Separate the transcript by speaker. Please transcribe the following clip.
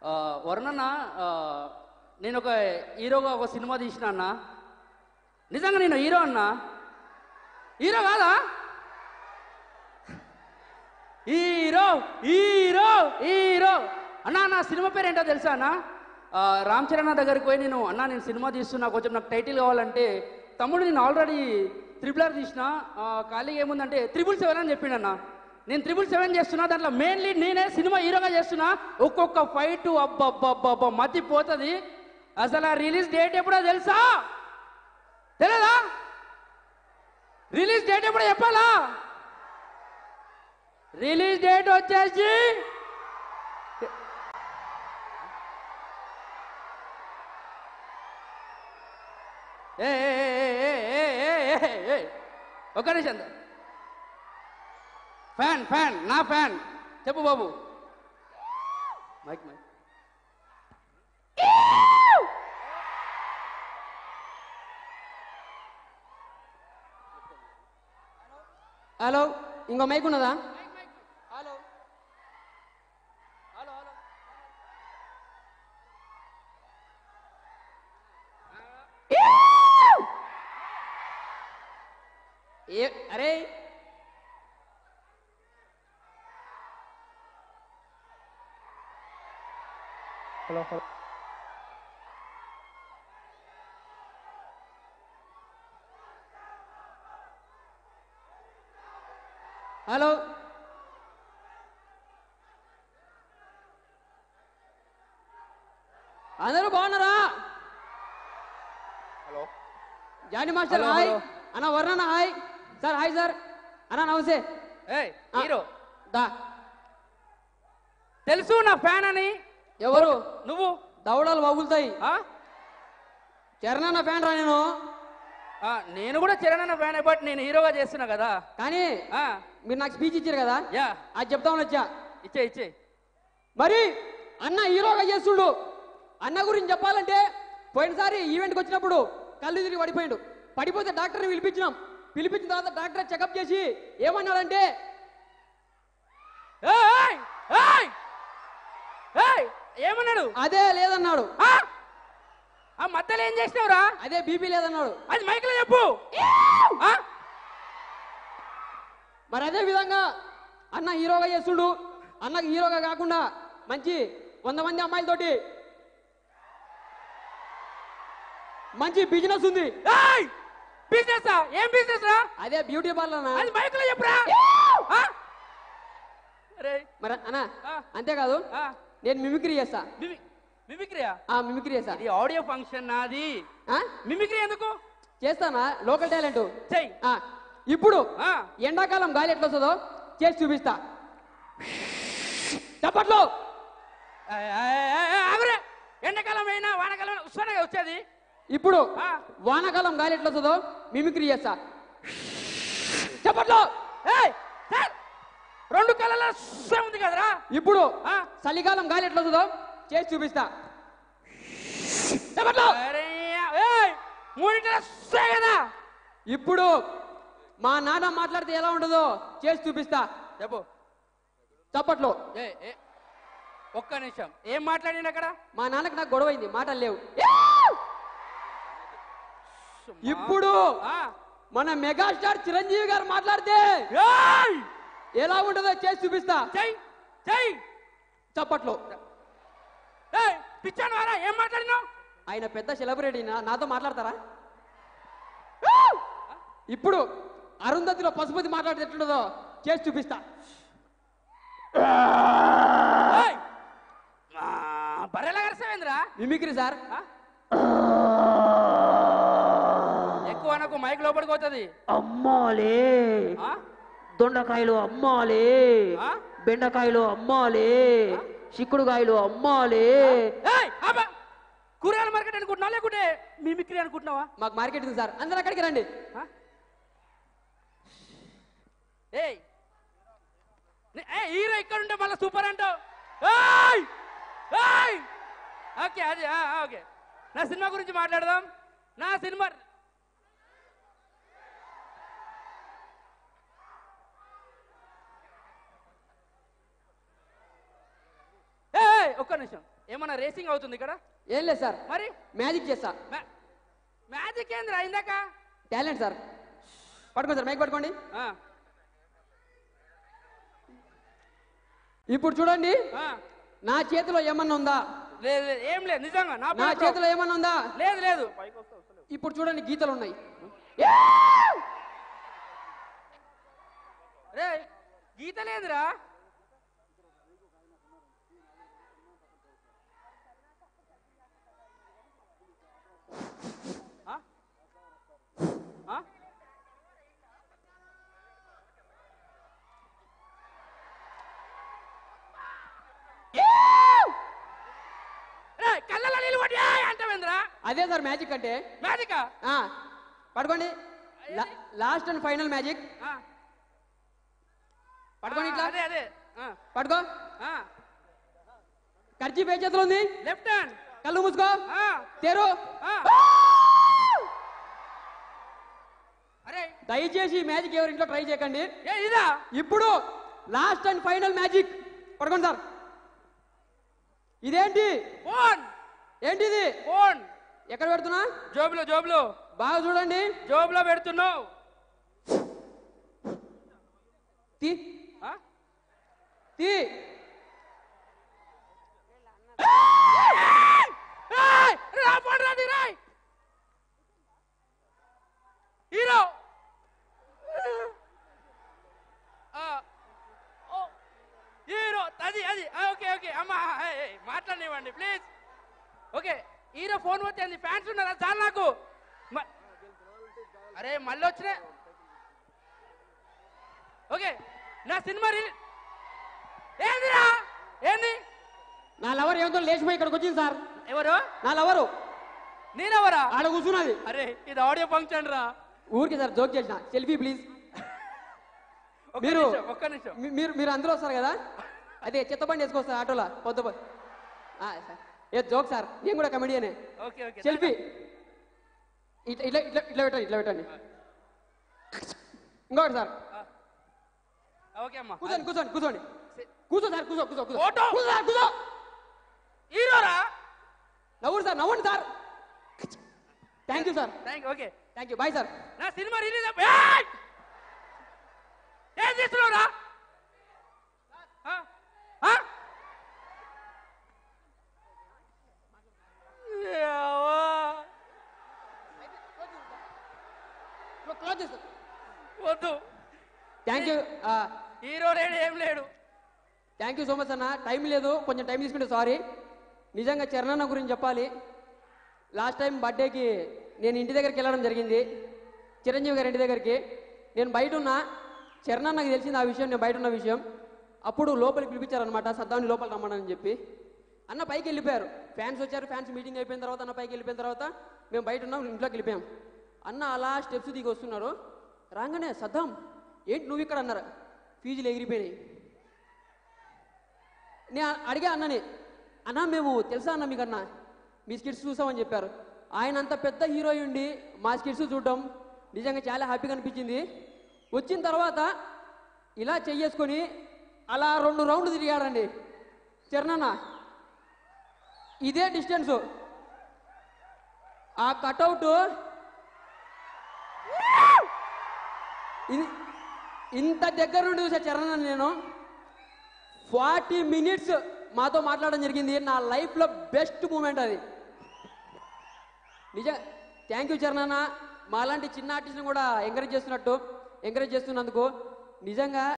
Speaker 1: ఆ, వరుణన్న ఆ, నేను ఒక హీరోగా ఒక సినిమా తీసిన అన్న నిజంగా నేను హీరో అన్నా హీరో కాదా హీరో హీరో హీరో అన్నా నా సినిమా పేరు ఏంటో తెలుసా అన్న ఆ, రామ్ చరణ్ అన్న దగ్గరికి పోయి నేను అన్నా నేను సినిమా తీస్తున్నా కొంచెం నాకు టైటిల్ కావాలంటే తమ్ముడు నేను ఆల్రెడీ త్రిబుల్ ఆర్ తీసిన ఆ, ఖాళీగా ఏముందంటే త్రిబుల్ సెవెన్ అని చెప్పిండన్న నేను త్రిబుల్ సెవెన్ చేస్తున్నా దాంట్లో మెయిన్ లీడ్ నేనే సినిమా హీరోగా చేస్తున్నా ఒక్కొక్క ఫైట్ అబ్బబ్బబ్బబ్బ మతి పోతుంది అసలు ఆ రిలీజ్ డేట్ ఎప్పుడో తెలుసా తెలియదా రిలీజ్ డేట్ ఎప్పుడో చెప్పాలా రిలీజ్ డేట్ వచ్చేసి ఏ ఏ, ఏ, ఏ, ఏ, ఏ, ఏ, ఏ, ఏ. ఒక్క నిమిషం ఫ్యాన్ ఫ్యాన్ నా ఫ్యాన్ చెప్పు బాబు మైక్ మైక్
Speaker 2: హలో ఇంకో మైక్ ఉన్నదా
Speaker 1: హలో హలో హలో
Speaker 2: ఏ అరే హలో హలో హలో అందరూ బాగున్నారా
Speaker 3: hello
Speaker 2: Jani master
Speaker 1: hello,
Speaker 2: hi
Speaker 1: hello.
Speaker 2: అన్న వర్ణన హాయ్ సార్ హాయ్ సార్ అన్న నమస్తే
Speaker 1: ఏయ్
Speaker 2: ఆ,
Speaker 1: హీరో
Speaker 2: దా
Speaker 1: తెలుసు నా ఫ్యాన్ అని
Speaker 2: ఎవరు
Speaker 1: నువ్వు
Speaker 2: దవడలు వగులుతాయి
Speaker 1: ఆ?
Speaker 2: చరణ్ అన్న ఫ్యాన్ రా నేను
Speaker 1: ఆ, నేను కూడా చరణ్ అన్న ఫ్యాన్ బట్ నేను హీరోగా చేస్తున్నా కదా
Speaker 2: కానీ
Speaker 1: ఆ,
Speaker 2: మీరు నాకు స్పీచ్ ఇచ్చారు కదా
Speaker 1: యా
Speaker 2: అది చెప్తామని వచ్చా
Speaker 1: ఇచ్చే ఇచ్చే
Speaker 2: మరి అన్న హీరోగా చేస్తుండు అన్న గురించి చెప్పాలంటే పోయినసారి ఈవెంట్కి వచ్చినప్పుడు కళ్ళు తిరిగి పడిపోయిండు పడిపోతే డాక్టర్ని పిలిపించినాం పిలిపించిన తర్వాత డాక్టర్ చెకప్ చేసి ఏమన్నాడంటే
Speaker 1: ఏయ్, ఏయ్, ఏయ్, ఏమన్నాడు
Speaker 2: అదే లేదన్నాడు
Speaker 1: ఆ? ఆ మధ్యలో ఏం చేసినావురా
Speaker 2: అదే బీపీ లేదన్నాడు
Speaker 1: అది మైక్లో చెప్పు ఆ?
Speaker 2: మరి అదే విధంగా అన్న హీరోగా చేస్తుండు అన్నకి హీరోగా కాకుండా మంచి వంద మంది అమ్మాయిలతోటి మంచి బిజినెస్ ఉంది
Speaker 1: ఏయ్, బిజినెస్ ఆ? ఏం బిజినెస్ రా
Speaker 2: అదే బ్యూటీ పార్లర్
Speaker 1: అది మైక్లో చెప్పురా ఆ? అరే
Speaker 2: మరి అన్న
Speaker 1: ఆ.
Speaker 2: అంతేకాదు
Speaker 1: ఆ,
Speaker 2: నేను మిమిక్రీ చేస్తా
Speaker 1: మిమి మిమిక్రియా
Speaker 2: ఆ మిమిక్రీ చేస్తా
Speaker 1: ఇది ఆడియో ఫంక్షన్ నాది
Speaker 2: ఆ?
Speaker 1: మిమిక్రీ ఎందుకు
Speaker 2: చేస్తానా లోకల్ టాలెంట్
Speaker 1: చెయ్యి
Speaker 2: ఆ, ఇప్పుడు
Speaker 1: ఆ.
Speaker 2: ఎండాకాలం గాలి ఎట్లా వస్తుందో చేసి చూపిస్తా చప్పట్లో
Speaker 1: ఏయ్, ఏయ్, ఏయ్, ఏయ్, ఆగురే ఎండాకాలం అయినా వానకాలం అయినా ఉత్సాహంగా వచ్చేది
Speaker 2: ఇప్పుడు
Speaker 1: ఆ.
Speaker 2: వానాకాలం గాలి ఎట్లా వస్తుందో మిమిక్రీ చేస్తా చప్పట్లో
Speaker 1: ఏయ్, సార్ రెండు కళ్ళలో ఉస్సే ఉంది కదరా
Speaker 2: ఇప్పుడు
Speaker 1: ఆ.
Speaker 2: చలికాలం గాలి ఎట్లా వస్తుందో చేసి చూపిస్తా చప్పట్లో
Speaker 1: అరే, ఏయ్, మూడింటిలో ఉస్సే కదా
Speaker 2: ఇప్పుడు మా నాన్న మాట్లాడితే ఎలా ఉంటుందో చేసి చూపిస్తా
Speaker 1: చెప్పు
Speaker 2: చప్పట్లో
Speaker 1: ఏ ఏ ఒక్క నిమిషం ఏం మాట్లాడిండు అక్కడ
Speaker 2: మా నాన్నకి నాకు గొడవ అయింది మాటలు లేవు ఇప్పుడు
Speaker 1: ఆ.
Speaker 2: మన మెగాస్టార్ చిరంజీవి గారు మాట్లాడితే
Speaker 1: ఏయ్,
Speaker 2: ఎలా ఉంటుందో చేసి చూపిస్తా
Speaker 1: చెయ్ చెయ్
Speaker 2: చప్పట్లో
Speaker 1: ఏయ్, పిచ్చాను వారా ఏం మాట్లాడినావు
Speaker 2: ఆయన పెద్ద సెలబ్రిటీ నా- నాతో మాట్లాడతారా ఇప్పుడు అరుంధతిలో పశుపతి మాట్లాడితే ఎట్లుంటుందో చేసి చూపిస్తా
Speaker 1: ఏయ్, ఆ, బర్రెలా కరిసేవేంద్రా
Speaker 2: మిమిక్రీ సార్
Speaker 1: ఎక్కువ నాకు మైక్ లోపలికి పోతుంది
Speaker 4: అమ్మాలే
Speaker 1: ఆ?
Speaker 4: దొండకాయలు అమ్మాలే
Speaker 1: ఆ?
Speaker 4: బెండకాయలు అమ్మాలే చిక్కుడుకాయలు అమ్మాలే
Speaker 1: ఏయ్, అబ్బా! కూరగాయల మార్కెట్ అనుకుంటున్నావా లేకుంటే మిమిక్రీ అనుకుంటున్నావా
Speaker 2: మాకు మార్కెట్ ఉంది సార్ అందరు అక్కడికి రండి
Speaker 1: ఆ? ఏయ్ నే- ఏయ్ హీరో ఇక్కడ ఉంటే మళ్ళీ సూపర్ అంటావు ఏయ్! ఏయ్! ఓకే అది ఆ, ఆ, ఓకే నా సినిమా గురించి మాట్లాడదాం నా సినిమా ఏయ్, ఒక్క ఒక్క నిమిషం ఏమన్నా రేసింగ్ అవుతుంది ఇక్కడ
Speaker 2: ఏం లేదు సార్
Speaker 1: మరి
Speaker 2: మ్యాజిక్ చేస్తా
Speaker 1: మ్యా- మ్యాజిక్ ఏందిరా ఇందాక
Speaker 2: టాలెంట్ సార్ పట్టుకోండి సార్ మైక్ పట్టుకోండి
Speaker 1: ఆ,
Speaker 2: ఇప్పుడు చూడండి
Speaker 1: ఆ.
Speaker 2: నా చేతిలో ఏమన్నా ఉందా
Speaker 1: లేదు లేదు ఏం లేదు నిజంగా నా
Speaker 2: నా
Speaker 1: పేరు
Speaker 2: చేతిలో ఏమన్నా ఉందా
Speaker 1: లేదు లేదు
Speaker 2: ఇప్పుడు చూడండి గీతలు ఉన్నాయి
Speaker 1: రే గీత లేదురా ఆ? ఆ? రే, కళ్ళలో నీళ్ళు కొట్టి అంటావేంద్రా
Speaker 2: అదే సార్ మ్యాజిక్ అంటే
Speaker 1: మ్యాజికా
Speaker 2: ఆ, పట్టుకోండి లాస్ట్ అండ్ ఫైనల్ మ్యాజిక్
Speaker 1: ఆ.
Speaker 2: పట్టుకోండి
Speaker 1: ఆ,
Speaker 2: ఇట్లా
Speaker 1: అదే అదే
Speaker 2: పట్టుకో ఖర్చు ఏ చేతిలో ఉంది
Speaker 1: లెఫ్ట్ హ్యాండ్
Speaker 2: కళ్ళు మూసుకో తెరు
Speaker 1: అరే
Speaker 2: దయచేసి ఈ మ్యాజిక్ ఎవరి ఇంట్లో ట్రై చేయకండి
Speaker 1: ఏ ఇదా
Speaker 2: ఇప్పుడు లాస్ట్ అండ్ ఫైనల్ మ్యాజిక్ పట్టుకోండి సార్ ఇదేంటి
Speaker 1: ఫోన్
Speaker 2: ఏంటిది
Speaker 1: ఫోన్
Speaker 2: ఎక్కడ పెడుతున్నా
Speaker 1: జోబులో జోబులో
Speaker 2: బాగా చూడండి
Speaker 1: జోబులో పెడుతున్నావు
Speaker 2: తీ
Speaker 1: ఆ?
Speaker 2: తీ
Speaker 1: ఏయ్! రా ఫోన్ రాది రాయ్ హీరో ఆ. ఓ. హీరో అది అది ఆ, ఓకే ఓకే అమ్మా ఏయ్, ఏయ్, మాట్లాడనివ్వండి ప్లీజ్ ఓకే హీరో ఫోన్ వచ్చింది ఫ్యాన్స్ ఉన్నారా చాలు నాకు మ- అరే మళ్ళీ వచ్చినా ఓకే నా సినిమా రిలీ ఏందిరా ఏంది
Speaker 2: నా లవర్ ఏమిటో లేచిపోయి ఇక్కడికి వచ్చింది సార్
Speaker 1: ఎవరు
Speaker 2: నా లవరు
Speaker 1: నేనెవరా
Speaker 2: ఆడ కూర్చున్నది
Speaker 1: అరే ఇది ఆడియో ఫంక్షన్ రా
Speaker 2: ఊరికి సార్ జోక్ చేసిన సెల్ఫీ ప్లీజ్
Speaker 1: ఒక్క
Speaker 2: మీరు
Speaker 1: నిమిషం, ఒక్క నిమిషం
Speaker 2: మీ- మీరు మీరు అందరూ వస్తారు కదా అదే చెత్తబండి వేసుకొస్తారు ఆటోలో పొద్దు పొద్దు. ఆ, సార్ ఏ జోక్ సార్ నేను కూడా కమెడియనే
Speaker 1: ఓకే ఓకే
Speaker 2: సెల్ఫీ ఇట్లా ఇట్లా ఇట్లా ఇట్లా పెట్టండి ఇట్లా పెట్టండి ఇంకొకటి సార్
Speaker 1: ఓకే అమ్మా
Speaker 2: కూర్చోండి కూర్చోండి కూర్చోండి కూర్చో సార్ కూర్చో కూర్చో కూర్చో
Speaker 1: ఫోటో.
Speaker 2: కూర్చో సార్ కూర్చో
Speaker 1: హీరోరా
Speaker 2: నవ్వుడు సార్ నవ్వండి sir thank you sir
Speaker 1: thank okay
Speaker 2: thank you bye sir
Speaker 1: నా సినిమా రిలీజ్ అప్- ఏయ్! ఏం చేస్తున్నావురా ఆ? ఆ? ఏవ్వా.
Speaker 2: క్లోజ్ చేస్తా
Speaker 1: వద్దు
Speaker 2: థ్యాంక్ యూ
Speaker 1: హీరో లేడు ఏం లేడు
Speaker 2: థ్యాంక్ యూ సో మచ్ అన్న టైం లేదు కొంచెం టైం తీసుకుంటే సారీ నిజంగా చరణన్న గురించి చెప్పాలి లాస్ట్ టైం బర్త్డేకి నేను ఇంటి దగ్గరికి వెళ్ళడం జరిగింది చిరంజీవి గారి ఇంటి దగ్గరికి నేను బయట ఉన్నా చరణ్ నాకు తెలిసింది ఆ విషయం నేను బయట ఉన్న విషయం అప్పుడు లోపలికి పిలిపించారనమాట సద్దాన్ని లోపల రమ్మని చెప్పి అన్న పైకి వెళ్ళిపోయారు ఫ్యాన్స్ వచ్చారు ఫ్యాన్స్ మీటింగ్ అయిపోయిన తర్వాత అన్న పైకి వెళ్ళిపోయిన తర్వాత మేము బయట ఉన్నాం ఇంట్లోకి వెళ్ళిపోయాం అన్న అలా స్టెప్స్ దిగి వస్తున్నారు రాగానే సద్దాం ఏంటి నువ్వు ఇక్కడ అన్నారు ఫీజులు ఎగిరిపోయినాయి నేను అడిగా అన్నని అన్న మేము తెలుసా అన్న మీకు అన్న మీ స్కిట్స్ చూసామని చెప్పారు ఆయన అంత పెద్ద హీరో ఉండి మా స్కిట్స్ చూడడం నిజంగా చాలా హ్యాపీగా అనిపించింది వచ్చిన తర్వాత ఇలా చెయ్యేసుకొని అలా రెండు రౌండ్లు తిరిగాడండి చరణన్న ఇదే డిస్టెన్స్ ఆ కటౌట్ ఇంత దగ్గర నుండి చూసా చరణ్ నేను ఫార్టీ మినిట్స్ మాతో మాట్లాడడం జరిగింది నా లైఫ్లో బెస్ట్ మూమెంట్ అది నిజం థ్యాంక్ యూ చరణ్ మాలాంటి చిన్న ఆర్టిస్ట్ని కూడా ఎంకరేజ్ చేస్తున్నట్టు ఎంకరేజ్ చేస్తున్నందుకు నిజంగా